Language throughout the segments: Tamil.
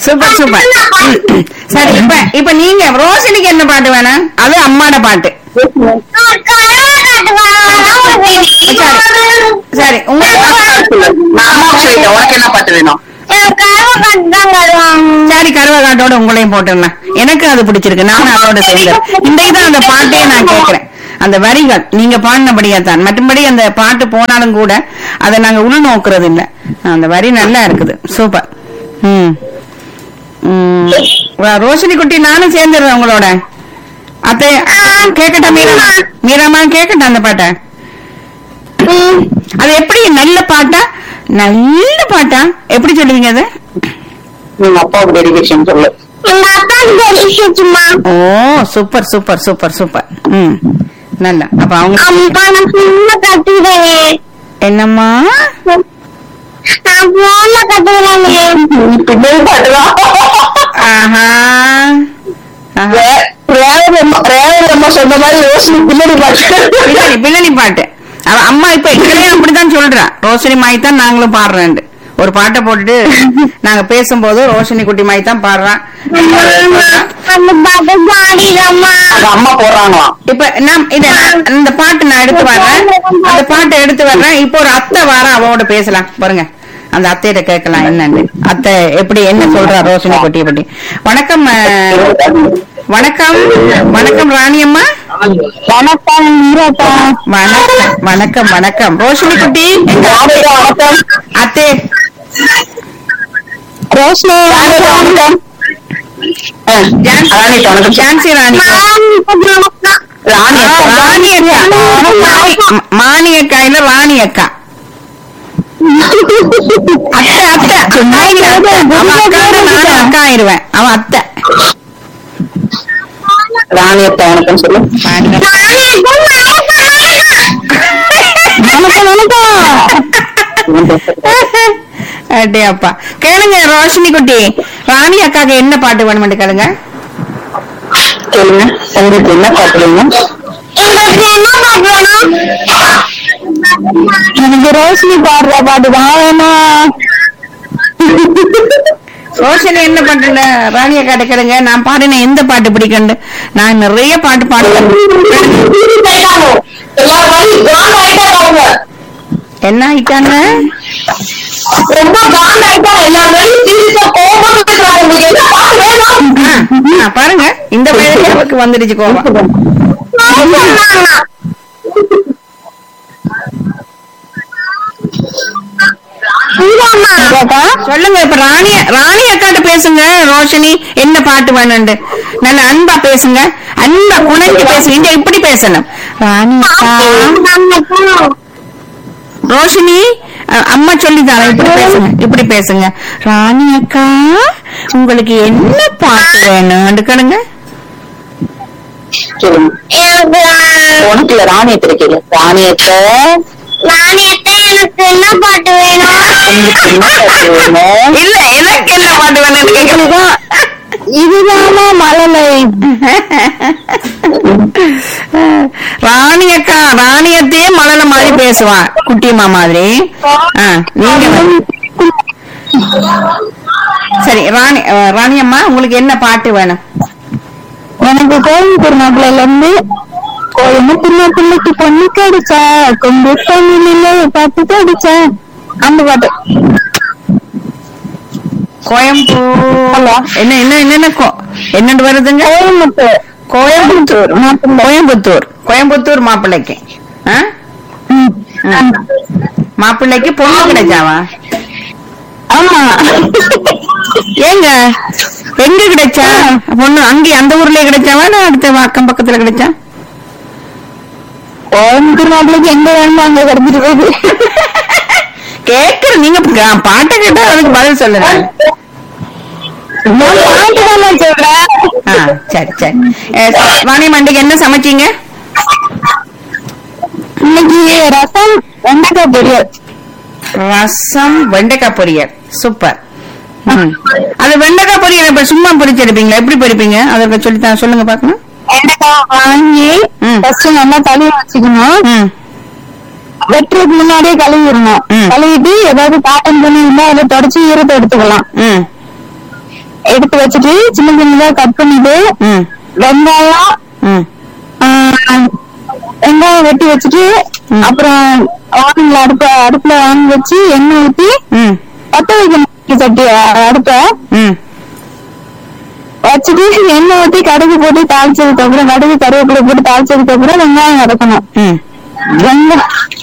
சூப்பர் சூப்பர் சரி இப்ப இப்ப நீங்க ரோஷினிக்கு என்ன பாட்டு வேணும் அது அம்மாட பாட்டு சரி உங்களுக்கு நான் அம்மாவுக்கு சொல்லிட்டேன் உனக்கு என்ன பாட்டு வேணும் சரி கருவகாட்டோட உங்களையும் போட்டுருந்தேன் எனக்கு அது பிடிச்சிருக்கு நானும் அதோட சேர்ந்தேன் இன்றைக்கு தான் அந்த பாட்டையே நான் கேட்கிறேன் அந்த வரிகள் நீங்க பாடினபடியா தான் மற்றபடி அந்த பாட்டு போனாலும் கூட அதை நாங்க உள்நோக்குறது இல்ல அந்த வரி நல்லா இருக்குது சூப்பர் ம் ம். வா, ரோஷினி குட்டி நானும் சேர்ந்துடுறேன் உங்களோட அத்தை கேக்கட்டா மீராமா மீராமா கேக்கட்டா அந்த பாட்டை அது எப்படி நல்ல பாட்டா நல்ல பாட்டா எப்படி சொல்லுவீங்க அது உங்க அப்பாவுக்கு டெடிகேஷன் சொல்லு ஓ சூப்பர் சூப்பர் சூப்பர் சூப்பர் ம் நல்ல அப்ப அவங்க என்னம்மா பின்னாடி பாட்டுதான் ஆஹா ஆஹா. ரே- ரேவதி அம்மா- ரேவதி அம்மா சொன்ன மாதிரி யோசனை பின்னாடி பாட்டு பின்னணி பின்னணி பாட்டு அவ அம்மா இப்ப எங்களையும் அப்படித்தான் சொல்றா ரோஷினி மாய் தான் நாங்களும் பாடுறேன் ஒரு பாட்டை போட்டுட்டு நாங்க பேசும்போது ரோஷினி குட்டி மாய் தான் பாடுறான் அது அம்மா போடுறாங்களாம் இப்ப நான் இத நான் இந்த பாட்டு நான் எடுத்து வர்றேன் அந்த பாட்டை எடுத்து வர்றேன் இப்போ ஒரு அத்தை வார அவவோட பேசலாம் பாருங்க அந்த அத்தையிட்ட கேட்கலாம் என்னன்னு அத்தை எப்படி என்ன சொல்றா ரோஷினி குட்டியை பத்தி வணக்கம் அஹ், வணக்கம் வணக்கம் ராணி அம்மா வணக்கம் வணக்கம் வணக்கம் வணக்கம் ரோஷினி குட்டி எங்க ராதிகா வணக்கம் அத்தை ரோஷினி வணக்கம் ஜான்சி ராணி வணக்கம் ஜான்சி ராணி ராணி ராணி அக்கா மாணி- மாணி அக்கா இல்ல ராணி அக்கா அத்தை அத்தை அத்தை அவன் அக்கான்னு நானும் அக்கா ஆயிருவேன் அவன் அத்தை ராணி அத்தா வணக்கம் சொல்லு ராணி அக்கா. அடே அப்பா கேளுங்க ரோஷினி குட்டி ராணி அக்காக்கு என்ன பாட்டு வேணுமென்று கேளுங்க சொல்லுங்க உங்களுக்கு என்ன பாட்டு வேணும் எனக்கு ரோஷினி பாடுற பாட்டு தான் வேணும் ரோஷினி என்ன பண்றேன் ராணி அக்காட்ட கேளுங்க நான் பாடின எந்த பாட்டு பிடிக்கண்டு நான் நிறைய பாட்டு பாடுவேன் என்ன ஆயிட்டாங்க ரொம்ப காண்ட் ஆயிட்டா எல்லாரும் சீரியஸா கோபம் பேசுறாங்க உங்களுக்கு என்ன பாட்டு வேணும் ஆ, ஆ, பாருங்க இந்த வயதுல அவருக்கு வந்துடுச்சு கோபம் சொல்லுங்க இப்ப ராணி ராணி அக்காட்ட பேசுங்க ரோஷினி என்ன பாட்டு வேணும்னு நல்ல அன்பா பேசுங்க அன்பா குணைஞ்சு பேசுங்க இங்க இப்படி பேசணும் ராணி அக்கா ரோஷினி அ- அம்மா சொல்லித்தாங்க இப்படி பேசுங்க இப்படி பேசுங்க ராணி அக்கா உங்களுக்கு என்ன பாட்டு வேணும் கேளுங்க சொல்லுங்க உனக்கு இல்ல ராணியத்தை கேளு ராணியத்தை எனக்கு என்ன பாட்டு வேணும் உங்களுக்கு என்ன பாட்டு வேணும் இல்ல எனக்கு என்ன பாட்டு வேணும்னு கேக்குறீங்க இதுதானா மழலை ராணி அக்கா ராணியத்தையே மலல மாதிரி பேசுவா குட்டியம்மா மாதிரி ஆ, நீங்க வந்து- சரி ராணி அஹ், ராணி அம்மா உங்களுக்கு என்ன பாட்டு வேணும் எனக்கு கோயம்புத்தூர் மாப்பிள்ளைல இருந்து கோயம்புத்தூர் மாப்பிள்ளைக்கு பொண்ணு கடிச்சா கொம்பு தமிழில பாட்டு கடிச்சா அந்த பாட்டு கோயம்புத்தூர் என்ன என்ன என்னென்ன கோ- என்னன்னு வருதுங்க கோயம்புத்தூர் கோயம்புத்தூர் கோயம்புத்தூர் கோயம்புத்தூர் மாப்பிள்ளைக்கு ஆ? ம். மாப்பிள்ளைக்கு பொண்ணு கிடைச்சாவா ஆமா ஏங்க எங்க கிடைச்சா பொண்ணு அங்கே அந்த ஊர்லயே கிடைச்சாவா இல்ல அடுத்த அக்கம் பக்கத்துல கிடைச்சா கோயம்புத்தூர் மாப்பிள்ளைக்கு எங்க வேணுமோ அங்க கிடைச்சிட்டு போகுது கேக்குற நீங்க பா- பாட்டை கேட்டா அதுக்கு பதில் சொல்லுங்க நான் பாட்டு தான் சொல்றேன் ஆ சரி சரி அஹ், வாணி மண்டிக்கு என்ன சமைச்சீங்க இன்னைக்கு ரசம் வெண்டைக்காய் பொரியல் ரசம் வெண்டைக்காய் பொரியல் சூப்பர் ம். அது வெண்டைக்காய் பொரியல் இப்ப சும்மா பொரிச்சு எடுப்பீங்களா எப்படி பொரிப்பீங்க அதை சொல்லி தான் சொல்லுங்க பாக்கணும் வெண்டைக்காய் வாங்கி ம். ஃபர்ஸ்ட் நல்லா கழுவி வச்சுக்கணும் ம் வெட்டுறதுக்கு முன்னாடியே கழுவிடணும் ம். கழுவிட்டு ஏதாவது காட்டன் துணி இருந்தா அதுல தொடச்சு ஈரத்தை எடுத்துக்கலாம் ம் எடுத்து வச்சுட்டு சின்ன சின்னதா கட் பண்ணிட்டு ம் வெங்காயம் ம் ஆஹ், வெங்காயம் வெட்டி வச்சுட்டு ம். அப்புறம் ஆனில் அடுப்ப அடுப்புல ஆன் வச்சு எண்ணெய் ஊத்தி ம் பத்த வைக்கணும் சட்டி அஹ், அடுப்ப ம் வச்சுட்டு எண்ணெய் ஊத்தி கடுகு போட்டு தாளிச்சதுக்கு அப்புறம் கடுகு கருவேப்பிலை போட்டு தாளிச்சதுக்கு அப்புறம் வெங்காயம் வதக்கணும் ம் வெங்க-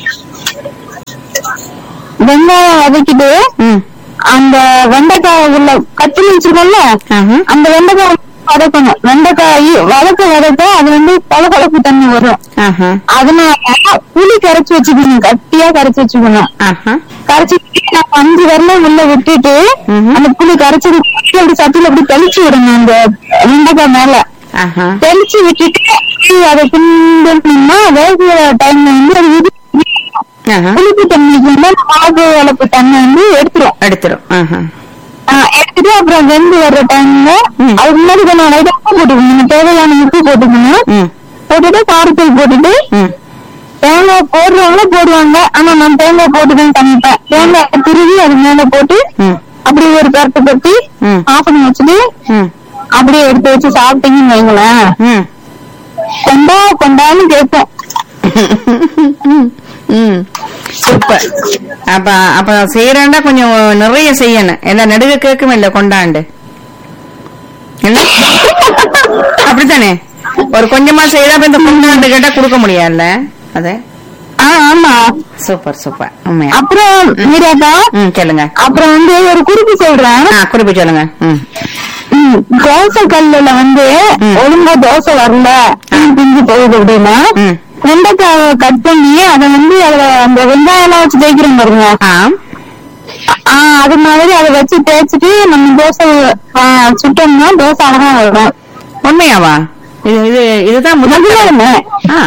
வெங்காயம் வதக்கிட்டு ம் அந்த வெண்டைக்காய் உள்ள கத்திரி வச்சிருக்கோம்ல ஆஹா. அந்த வெண்டைக்காய் வதக்கணும் வெண்டைக்காய் வதக்க வதக்க அது வந்து பளபளப்பு தண்ணி வரும் ஆஹா அதனால புளி கரைச்சு வச்சுக்கணும் கட்டியா கரைச்சு வச்சுக்கணும் ஆஹா கரைச்சு நம்ம அஞ்சு வரலாம் உள்ள விட்டுட்டு ம்ஹும். அந்த புளி கரைச்சது ஊத்தி அப்படி சட்டில அப்படி தெளிச்சு விடணும் அந்த வெண்டைக்காய் மேல ஆஹா தெளிச்சு விட்டுட்டு அதை கிண்டோம்னா வேகிற டைம்ல வந்து அது உதிரி ஆஹா புளிப்பு தண்ணிக்கு வந்து அந்த மாவு வளர்ப்பு தண்ணி வந்து எடுத்துரும் எடுத்துரும் ஆஹா ஆஹ் எடுத்துட்டு அப்புறம் வெந்து வர்ற டைம்ல ம். அதுக்கு முன்னாடி கொஞ்சம் லைட்டா உப்பு போட்டுக்கணும் நம்ம தேவையான உப்பு போட்டுக்கணும் ம் போட்டுட்டு காரத்தூள் போட்டுட்டு ம் தேங்காய் போடுறவங்க போடுவாங்க ஆனா நான் தேங்காய் போட்டுதான் சமைப்பேன் தேங்காய் திருவி அது மேல போட்டு ம் அப்படி ஒரு பரட்டு கட்டி ம். ஆஃப் பண்ணி வச்சுட்டு ம் அப்படியே எடுத்து வச்சு சாப்பிட்டீங்கன்னு வைங்களேன் ம் கொண்டா கொண்டான்னு கேட்போம் ம் சூப்பர் அப்ப அப்ப செய்யறேன்டா கொஞ்சம் நிறைய செய்யணும் எல்லாம் நடுக கேட்கும் இல்ல கொண்டாண்டு என்ன அப்படித்தானே ஒரு கொஞ்சமா செய்தா அப்ப இந்த கொண்டாண்டு கேட்டா கொடுக்க முடியாதுல்ல அது ஆ ஆமா சூப்பர் சூப்பர் உண்மையா அப்புறம் மீராக்கா ம் சொல்லுங்க அப்புறம் வந்து ஒரு குறிப்பு சொல்றேன் ஆ குறிப்பு சொல்லுங்க ம் ம், தோசை கல்லுல வந்து ம். ஒழுங்கா தோசை வரல பிஞ்சு பிஞ்சு போகுது அப்படின்னா ம் வெண்டைக்காவை கட் பண்ணி அதை வந்து அதுல அந்த வெங்காயம் எல்லாம் வச்சு தேய்க்கிறோம் பாருங்க ஆம் ஆஹ் அது மாதிரி அதை வச்சு தேய்ச்சிட்டு நம்ம தோசை ஆஹ், சுட்டோம்னா தோசை அழகா வரும் உண்மையாவா இது இது இதுதான் முதல் முதல்ல ஆ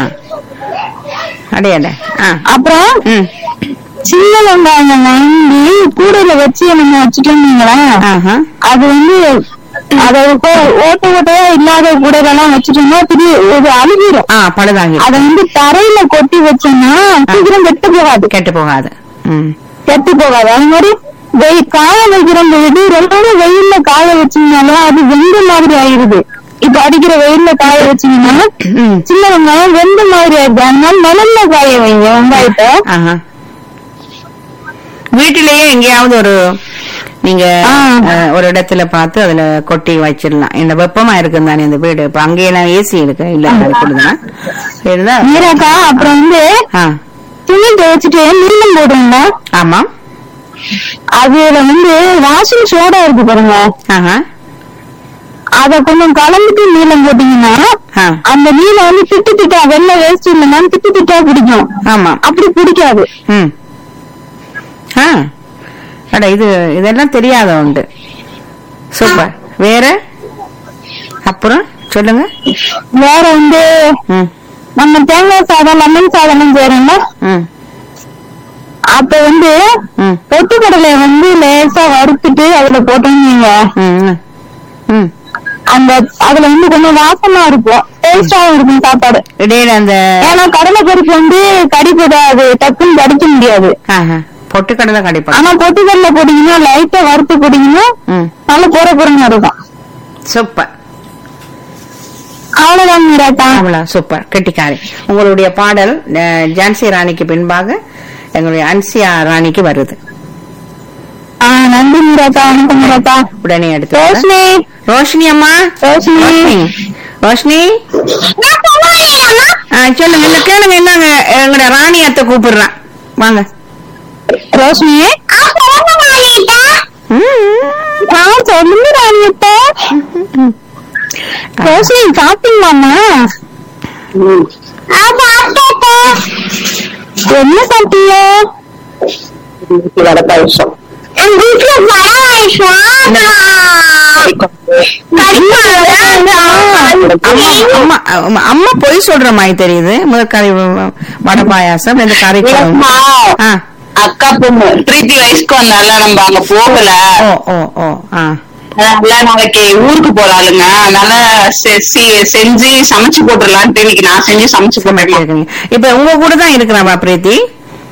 அடையாட ஆ அப்புறம் ம் சின்ன வெங்காயம் வாங்கி கூடையில வச்சு நம்ம வச்சுட்டோம்னீங்களேன் ஆஹா அது வந்து அதை ஓ- ஓட்ட ஓட்டையா இல்லாத கூடையில எல்லாம் வச்சுட்டோம்னா திடீர் இது அழுகிரும் ஆ பழுதாகி அதை வந்து தரையில கொட்டி வச்சோம்னா சீக்கிரம் கெட்டு போகாது கெட்டு போகாது ம் கெட்டு போகாது அது மாதிரி வெயில் காய வைக்கிறோம் போது ரொம்ப வெயில்ல காய வச்சீங்கனாலும் அது வெந்த மாதிரி ஆயிருது இப்ப அடிக்கிற வெயில்ல காய வச்சீங்கன்னா ம் சின்ன வெங்காயம் வெந்த மாதிரி ஆயிடுது அதனால நிழல்ல காய வைங்க வெங்காயத்தை ஆஹா வீட்டிலேயே எங்கேயாவது ஒரு நீங்க ஆ. அஹ், ஒரு இடத்துல பார்த்து அதுல கொட்டி வச்சிடலாம் இந்த வெப்பமா இருக்கு தானே இந்த வீடு இப்ப அங்கெல்லாம் ஏசி இருக்கு இல்ல கொடுதுனா இருந்தா நீராக்கா அப்புறம் வந்து ஆ துணி துவைச்சிட்டு நீளம் போடுறோம்ல ஆமா அதுல வந்து வாஷிங் சோடா இருக்கு பாருங்க ஆஹா அத கொஞ்சம் கலந்துட்டு நீளம் போட்டீங்கன்னா ஆ அந்த நீளம் வந்து திட்டு திட்டா வெள்ளை வேஸ்ட் இல்லைன்னா திட்டு திட்டா பிடிக்கும் ஆமா அப்படி பிடிக்காது ம் ஆ அட இது இதெல்லாம் தெரியாத உண்டு சூப்பர் வேற அப்புறம் சொல்லுங்க வேற வந்து ம் நம்ம தேங்காய் சாதம் லெமன் சாதம் செய்யறோம்ல ம் அப்ப வந்து ம் பொட்டுக்கடலை வந்து லேசா வறுத்துட்டு அதுல போட்டோம்னீங்க ம் ம். ம் அந்த அதுல வந்து கொஞ்சம் வாசமா இருக்கும் டேஸ்டாவும் இருக்கும் சாப்பாடு இடையில அந்த ஏன்னா கடலை பருப்பு வந்து கடிப்பதா அது டக்குன்னு கடிக்க முடியாது ஆஹா, பொட்டுக்கடலை கடிப்பா ஆனா பொட்டுக்கடலை போட்டீங்கன்னா லைட்டா வறுத்து போட்டீங்கன்னா ம் நல்ல பொற பொறன்னு இருக்கும் சூப்பர் அவ்வளவுதான் மீராக்கா அவ்வளோ சூப்பர் கெட்டிக்காரி உங்களுடைய பாடல் அஹ், ஜான்சி ராணிக்கு பின்பாக எங்களுடைய அன்சியா ராணிக்கு வருது ஆஹ் நன்றி மீராக்கா வணக்கம் மீராக்கா உடனே எடுத்து வரேன். ரோஷினி ரோஷினி அம்மா ரோஷினி ரோஷினி ரோஷினி ஆ, சொல்லுங்க இல்ல கேளுங்க என்னங்க எங்களுடைய ராணி அத்தை கூப்பிடுறான் வாங்க ரோஷினி ம். நான் சொல்லுங்க ராணியப்பா ரோஷினி சாப்பிட்டீங்களாமா என்ன சாப்பிட்டீங்க வடை பாயசம் எங்க வீட்டுல வர அம்மா அம்மா அம்மா, அம்மா பொய் சொல்ற மாதிரி தெரியுது முதல் கறி வடை பாயாசம் இந்த கறி குழம்பு. ஆ அக்கா பொண்ணு பிரீத்தி வயசுக்கு வந்தால நம்ம அங்க போகல ஓ ஓ ஓ ஆ அதனால நாளைக்கு ஊருக்கு போறாளுங்க அதனால செ- சி- செஞ்சு சமைச்சு போட்டுடலான்ட்டு இன்னைக்கு நான் செஞ்சு சமைச்சு போட்டேன் இருக்கீங்க. இப்ப உங்க கூட தான் இருக்கிறாவா பிரீத்தி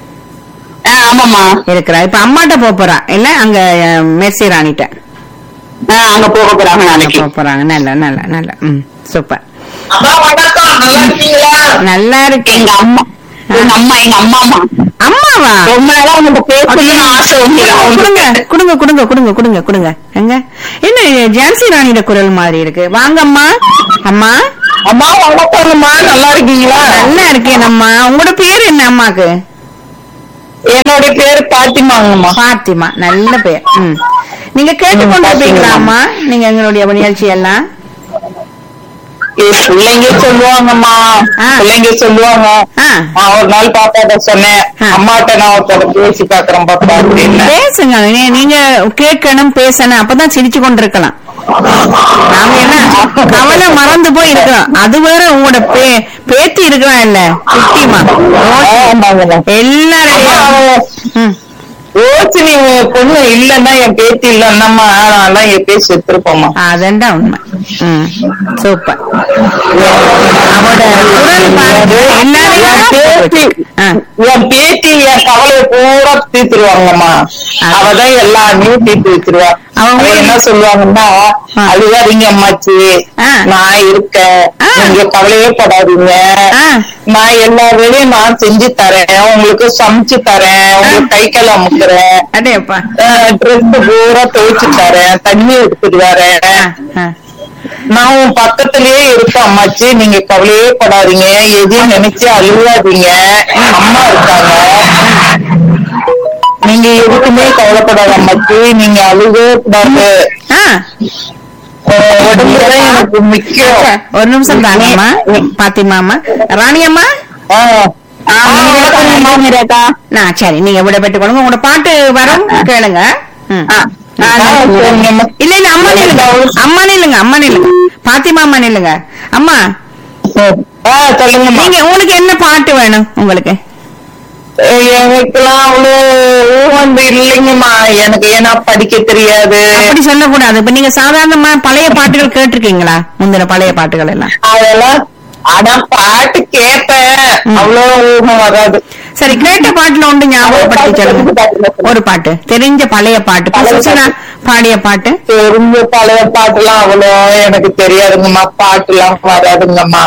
ஆமாமா இருக்கிறா இப்ப அம்மாட்ட போப் போறா இல்ல அங்க அஹ், மெர்சி ராணிட்ட ஆஹ் அங்க போக போறாங்க நாளைக்கு போக போறாங்க நல்ல நல்ல நல்ல ம் சூப்பர் அம்மா வணக்கம் நல்லா இருக்கீங்களா நல்லா இருக்கு எங்க அம்மா எங்க அம்மா எங்க அம்மா அம்மா அம்மாவா ரொம்ப நாளா உங்கள்ட்ட பேசணும்னு ஆசை கொடுங்க வந்து கொடுங்க கொடுங்க கொடுங்க கொடுங்க கொடுங்க எங்க என்ன இது ஜான்சி ராணியோட குரல் மாதிரி இருக்கு வாங்க அம்மா அம்மா அம்மா வணக்கம்மா நல்லா இருக்கீங்களா நல்லா இருக்கேன் அம்மா உங்களோட பேர் என்ன அம்மாக்கு என்னோட பேரு பாத்திமாங்கம்மா பாத்திமா நல்ல பேர் ம் நீங்க கேட்டுக்கொண்டு இருப்பீங்களா அம்மா நீங்க எங்களுடைய நிகழ்ச்சி எல்லாம் என் பிள்ளைங்க சொல்லுவாங்கம்மா ஆ. பிள்ளைங்க சொல்லுவாங்க ஆ. நான் ஒரு நாள் பாப்பாட்ட சொன்னேன் ஆ. அம்மாட்ட நான் ஒருத்தர பேசி பாக்குறேன் பாப்பா அப்படின்னு பேசுங்க நீ- நீங்க கேட்கணும் பேசணும் அப்பதான் சிரிச்சு கொண்டிருக்கலாம் நாம என்ன கவலை மறந்து போய் இருக்கிறோம் அது வேற உங்களோட பே பேத்தி இருக்கிறான் இல்ல குட்டிமா ஆமாங்கம்மா. எல்லாரும் ம் ரோசினி பொண்ணு இல்லன்னா என் பேத்தி இல்லன்னாம்மா நான் என் பேசி எடுத்திருப்போம்மா அதண்டா உண்மை ம் சூப்பர் அவட குரல் பாருங்க எல்லாரையும் பேத்தி ஆ. என் பேத்தி என் கவலையை பூரா தீர்த்துருவாங்கம்மா அவதான் எல்லாமே தீர்த்து வச்சிருவா அவங்க அவங்க என்ன சொல்லுவாங்கன்னா ஆ. அழுகாதீங்க அம்மாச்சி ஆ. நான் இருக்கேன் ஆ. நீங்க கவலையே படாதீங்க ஆ. நான் எல்லா வேலையும் நான் செஞ்சு தரேன் உங்களுக்கு சமைச்சு தரேன் உங்களுக்கு கை கால் அமுக்குறேன் அடேப்பா ட்ரெஸ் பூரா துவைச்சு தரேன் தண்ணி எடுத்துட்டு வரேன் ஆ, ஆ. நான் உன் பக்கத்திலேயே இருக்கேன் அம்மாச்சி நீங்க கவலையே படாதீங்க எதையும் நினைச்சு அழுகாதீங்க அம்மா இருக்காங்க நீங்க எதுக்குமே கவலைப்படாத அம்மாச்சி நீங்க அழுகவே கூடாது ஆ உன் உடம்புதான் எனக்கு முக்கியம் ஒரு நிமிஷம் தாங்கம்மா பாத்திமாமா ராணி அம்மா ஆ. ஆ, வணக்கம்மா, மீராக்கா. நான் சரி நீங்க விட பெற்று கொடுங்க உங்களோட பாட்டு வரும் கேளுங்க ம். ஆ, ஆ, சரிங்கம்மா. இல்ல இல்ல அம்மா நில்லுங்க அம்மா நில்லுங்க அம்மா நில்லுங்க பாத்திமா அம்மா நில்லுங்க அம்மா ஆ, சொல்லுங்கம்மா நீங்க உங்களுக்கு என்ன பாட்டு வேணும் உங்களுக்கு எனக்கெல்லாம் அவ்வளவு வந்து இல்லைங்கம்மா எனக்கு ஏன்னா படிக்க தெரியாது அப்படி சொல்லக்கூடாது இப்ப நீங்க சாதாரணமா பழைய பாட்டுகள் கேட்டிருக்கீங்களா முந்தின பழைய பாட்டுகள் எல்லாம் அதெல்லாம் ஆனா பாட்டு கேட்பேன் அவ்வளவு ஊகம் வராது சரி கேட்ட பாட்டுல ஒன்று ஞாபகப்படுத்தி சொல்லுங்க ஒரு பாட்டு தெரிஞ்ச பழைய பாட்டு இப்ப சுசிலா பாடிய பாட்டு தெரிஞ்ச பழைய பாட்டுலாம் அவ்வளோ எனக்கு தெரியாதுங்கம்மா பாட்டுலாம் வராதுங்கம்மா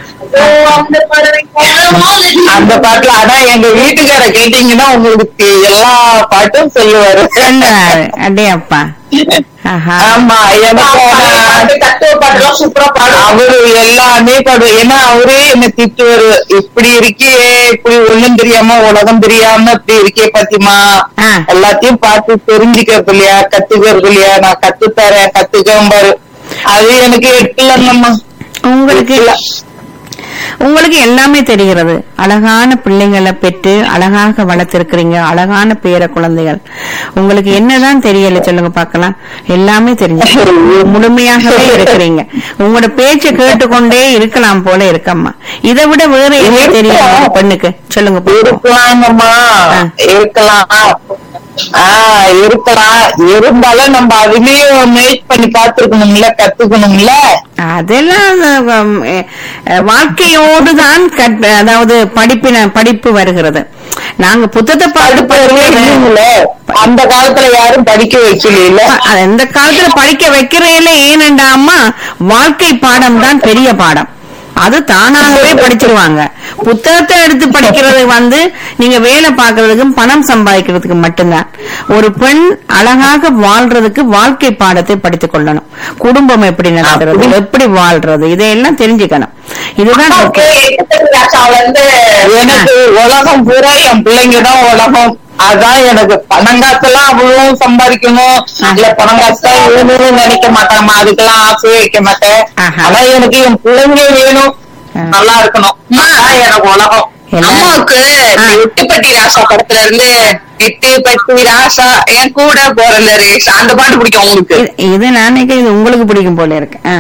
அந்த பாட்டுல ஆனா எங்க வீட்டுக்கார கேட்டீங்கன்னா உங்களுக்கு எல்லா பாட்டும் சொல்லுவாரு சொல்றாரு அடே அப்பா ஆஹா ஆமா எனக்கு பாட்டுலாம் சூப்பரா பாடு அவரு எல்லாமே பாடு ஏன்னா அவரே என்ன திட்டுவாரு இப்படி இருக்கியே இப்படி ஒண்ணும் தெரியாம உலகம் தெரியாம இப்படி இருக்கே பாத்திமா ஆ. எல்லாத்தையும் பார்த்து தெரிஞ்சுக்கிறது இல்லையா கத்துக்கிறது இல்லையா நான் கத்து தரேன் கத்துக்கேன் பாரு அது எனக்கு எட்டுலங்கம்மா உங்களுக்கு உங்களுக்கு எல்லாமே தெரிகிறது அழகான பிள்ளைங்களை பெற்று அழகாக வளர்த்திருக்கிறீங்க அழகான பேர குழந்தைகள் உங்களுக்கு என்னதான் தெரியல சொல்லுங்க பார்க்கலாம் எல்லாமே தெரிஞ்சு முழுமையாகவே இருக்கிறீங்க உங்களோட பேச்சை கேட்டுக்கொண்டே இருக்கலாம் போல இருக்கம்மா இதை விட வேற என்ன தெரியும் உங்க பெண்ணுக்கு சொல்லுங்க பார்க்கலாம். இருக்கலாங்கம்மா ஆ. இருக்கலாம் ஆஹ் இருக்கலாம் இருந்தாலும் நம்ம அதுலயும் மேட் பண்ணி பார்த்திருக்கணும்ல கத்துக்கணும்ல அதெல்லாம் உம், அஹ், வாழ்க்கையோடு தான் கற்று அதாவது படிப்பின படிப்பு வருகிறது நாங்க புத்தகத்தை பார்த்து படிப்பு படிக்கிறது இல்லைங்களே அந்த காலத்துல யாரும் படிக்க வைக்கல அது இந்த காலத்துல படிக்க வைக்கிறேல ஏனென்றாமா வாழ்க்கை பாடம் தான் பெரிய பாடம் அது தானாகவே படிச்சிருவாங்க புத்தகத்தை எடுத்து படிக்கிறது வந்து நீங்க வேலை பார்க்கறதுக்கும் பணம் சம்பாதிக்கிறதுக்கு மட்டும்தான் ஒரு பெண் அழகாக வாழ்றதுக்கு வாழ்க்கை பாடத்தை படித்துக் கொள்ளணும் குடும்பம் எப்படி நடத்துறது எப்படி வாழ்றது இதையெல்லாம் தெரிஞ்சுக்கணும் இதுதான் முக்கியம். எனக்கு உலகம் பூரா என் பிள்ளைங்க தான் உலகம் அதான் எனக்கு பணங்காசெல்லாம் அவ்வளவு சம்பாதிக்கணும் இல்ல பணங்காசுலாம் வேணும்னு நினைக்க மாட்டேன் அதுக்கெல்லாம் ஆசையே வைக்க மாட்டேன் ஆஹா. ஆனா எனக்கு என் பிள்ளைங்க வேணும் ஆ. நல்லா இருக்கணும் அதான் எனக்கு உலகம் எல்லாம் அம்மாவுக்கு ஆ. எட்டுப்பட்டி ராசா படத்துல இருந்து எட்டுப்பட்டி ராசா என் கூட போறல ரேஸ் அந்த பாட்டு பிடிக்கும் உங்களுக்கு இது- இது நான் நினைக்கிறேன் இது உங்களுக்கு பிடிக்கும் போல இருக்கு ஆ.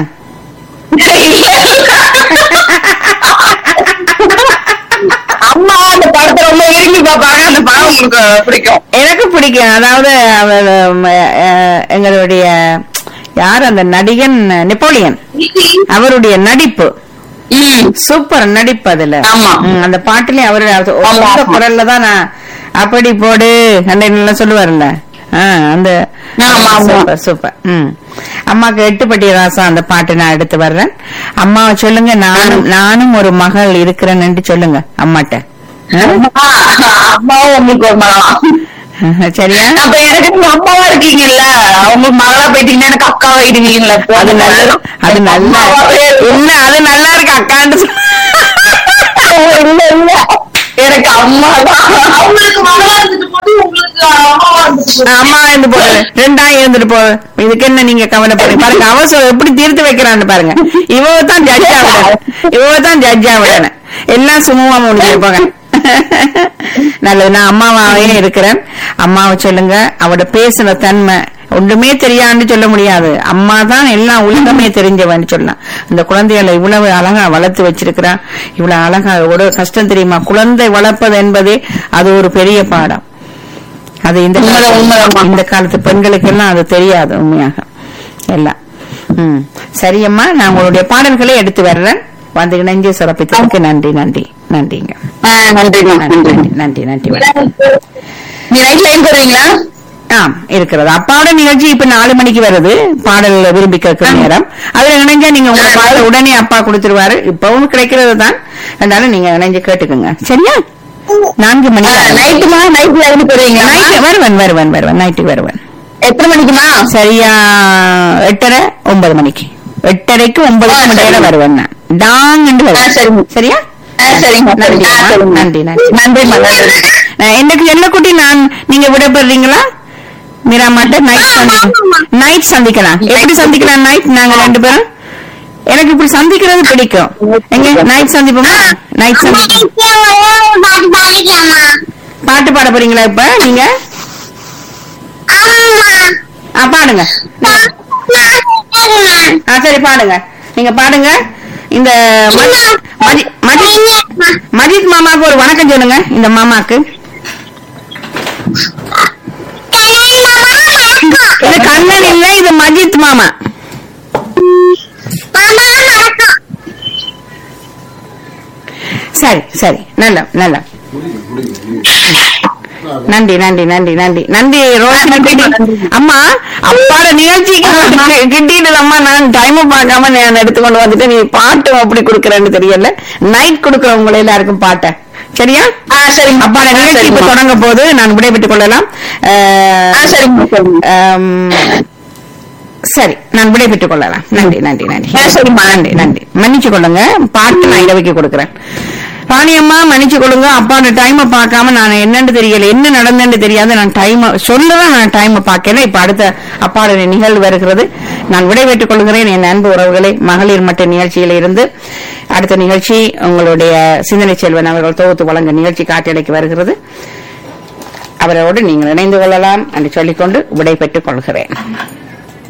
அம்மா அந்த படத்தை ரொம்ப விரும்பி பாப்பாங்க அந்த படம் உங்களுக்கு பிடிக்கும் எனக்கு பிடிக்கும் அதாவது அவர் ம, அஹ், எங்களுடைய யார் அந்த நடிகன் நெப்போலியன் அவருடைய நடிப்பு ம் சூப்பர் நடிப்பு அதுல ஆமா. ம், அந்த பாட்டுலயே அவரு அது ஆமா, சொந்த ஆமா. குரல்ல தான் நான் அப்படி போடு அந்த நல்லா சொல்லுவாருல்ல ஆ, அந்த ஆமா, ஆமா. சூப்பர் சூப்பர் ம் அம்மாக்கு எட்டுப்பட்டி ராசா அந்த பாட்டு நான் எடுத்து வர்றேன் அம்மாவை சொல்லுங்க நானும் நானும் ஒரு மகள் இருக்கிறேன்னு சொல்லுங்க அம்மாட்ட ஆ? அம்மாவும் உங்களுக்கு ஒரு மகன் சரியா அப்ப எனக்கு நீங்க அம்மாவா இருக்கீங்கல்ல அவங்க மகளா போயிட்டீங்கன்னா எனக்கு அக்காவா இடுவீங்கல்ல அது நல்ல அது நல்லா இல்ல அது நல்லா இருக்கு அக்காண்டு சொ- இல்ல இல்ல எனக்கு அம்மா தான் அவங்களுக்கு மகளா இருந்துட்டு போட்டு உங்களுக்கு அம்மாவா இருந்துட்டு போட்டு அம்மா இருந்து போகுது ரெண்டாயிரம் இருந்துட்டு போகுது இதுக்கு என்ன நீங்க கவலைப்படுங்க பாருங்க அவசரம் எப்படி தீர்த்து வைக்கிறான்னு பாருங்க இவ தான் ஜட்ஜ் ஆகணும் இவ தான் ஜட்ஜ் ஆகணும் எல்லாம் சுமூகமா முடிஞ்சிருப்பாங்க நல்லது நான் அம்மாவாவே இருக்கிறேன் அம்மாவை சொல்லுங்க அவட பேசுன தன்மை ஒன்றுமே தெரியான்னு சொல்ல முடியாது அம்மா தான் எல்லாம் உலகமே தெரிஞ்சவன்னு சொல்லலாம் இந்த குழந்தைகளை இவ்வளவு அழகா வளர்த்து வச்சிருக்கிறா இவ்வளவு அழகா எவ்வளவு கஷ்டம் தெரியுமா குழந்தை வளர்ப்பது என்பதே அது ஒரு பெரிய பாடம் அது இந்த உண்மைதான், காலத்து- உண்மைதாம்மா. இந்த காலத்து பெண்களுக்கு எல்லாம் அது தெரியாது உண்மையாக எல்லாம் ம் சரியம்மா நான் உங்களுடைய பாடல்களை எடுத்து வர்றேன் வந்து இணைஞ்சு சிறப்பித்ததுக்கு நன்றி நன்றி நன்றிங்க ஆ, நன்றிம்மா நன்றி நன்றி நன்றி நன்றி வணக்கம். நீ நைட் லைன் போடுவீங்களா ஆம் இருக்கிறது அப்பாவோட நிகழ்ச்சி இப்ப நாலு மணிக்கு வருது பாடல் விரும்பி கேட்கிற நேரம் அதுல இணைஞ்சா நீங்க உங்க பாடல் உடனே அப்பா கொடுத்துருவாரு இப்பவும் கிடைக்கிறது தான் அதனால நீங்க இணைஞ்சு கேட்டுக்குங்க சரியா நான்கு மணி நைட்டுமா நைட் லைன் போடுவீங்களா நைட்டு வருவன் வருவன் வருவன் நைட்டுக்கு வருவன் எத்தனை மணிக்குமா சரியா எட்டரை ஒன்பது மணிக்கு எட்டரைக்கு ஒன்பதுக்கு ஆ, இடையில சரி. வருவேன் நான் டாங் ஆ, சரிங்க. சரியா ஆ, சரிங்க நன்றி ஆ, அம்மா. சரிங்க. நன்றி நன்றி நன்றிம்மா நன்றி நான் எனக்கு செல்லக்குட்டி நான் நீங்க விடப்படுறீங்களா மீரா மாட்ட நைட் சந்திக்கலாம் நைட் சந்திக்கலாம் எப்படி சந்திக்கலாம் நைட் நாங்க ரெண்டு பேரும் எனக்கு இப்படி சந்திக்கிறது பிடிக்கும் எங்க நைட் சந்திப்போமா நைட் சந்திப்போம் பாட்டு பாட போறீங்களா இப்ப நீங்க ஆ, பாடுங்க ஆ சரி பாடுங்க நீங்க பாடுங்க இந்த மஜி- மஜி- மஜி- மஜித் மாமாக்கு ஒரு வணக்கம் சொல்லுங்க இந்த மாமாக்கு இது கண்ணன் இல்ல இது மஜித் மாமா சரி சரி நல்ல நல்ல நன்றி நன்றி நன்றி நன்றி நன்றி ரோஷன் கிட்டி- அம்மா அப்பாட நிகழ்ச்சிக்கு கிட்டிட்டு அம்மா நான் டைம் பார்க்காம நான் எடுத்துக்கொண்டு வந்துட்டு நீ பாட்டு அப்படி கொடுக்கறேன்னு தெரியல நைட் கொடுக்குற உங்களை எல்லாருக்கும் பாட்டை சரியா ஆ சரிங்க அப்பாட ஆ, நிகழ்ச்சி இப்ப சரிங்கம்மா. தொடங்க போது நான் விடைபெற்றுக் கொள்ளலாம் அஹ், ஆ சரிங்க சரிங்க ஆம், சரி நான் விடைபெற்றுக் கொள்ளலாம் நன்றி நன்றி நன்றி ஆ, சரிம்மா. நன்றி நன்றி மன்னிச்சு கொள்ளுங்க பாட்டு நான் இரவைக்கு கொடுக்குறேன் பாணியம்மா மன்னிச்சு கொள்ளுங்க அப்பாவோட டைமை பார்க்காம நான் என்னன்னு தெரியல என்ன நடந்தேன்னு தெரியாது நான் டைம் சொல்லதான் நான் டைமை பார்க்கல இப்ப அடுத்த அப்பாவோட நிகழ்வு வருகிறது நான் விடைபெற்றுக் கொள்கிறேன் என் அன்பு உறவுகளை மகளிர் மட்ட நிகழ்ச்சியில இருந்து அடுத்த நிகழ்ச்சி உங்களுடைய சிந்தனை செல்வன் அவர்கள் தொகுத்து வழங்க நிகழ்ச்சி காட்டியடைக்கு வருகிறது அவரோடு நீங்கள் இணைந்து கொள்ளலாம் என்று சொல்லிக்கொண்டு விடைபெற்றுக் கொள்கிறேன்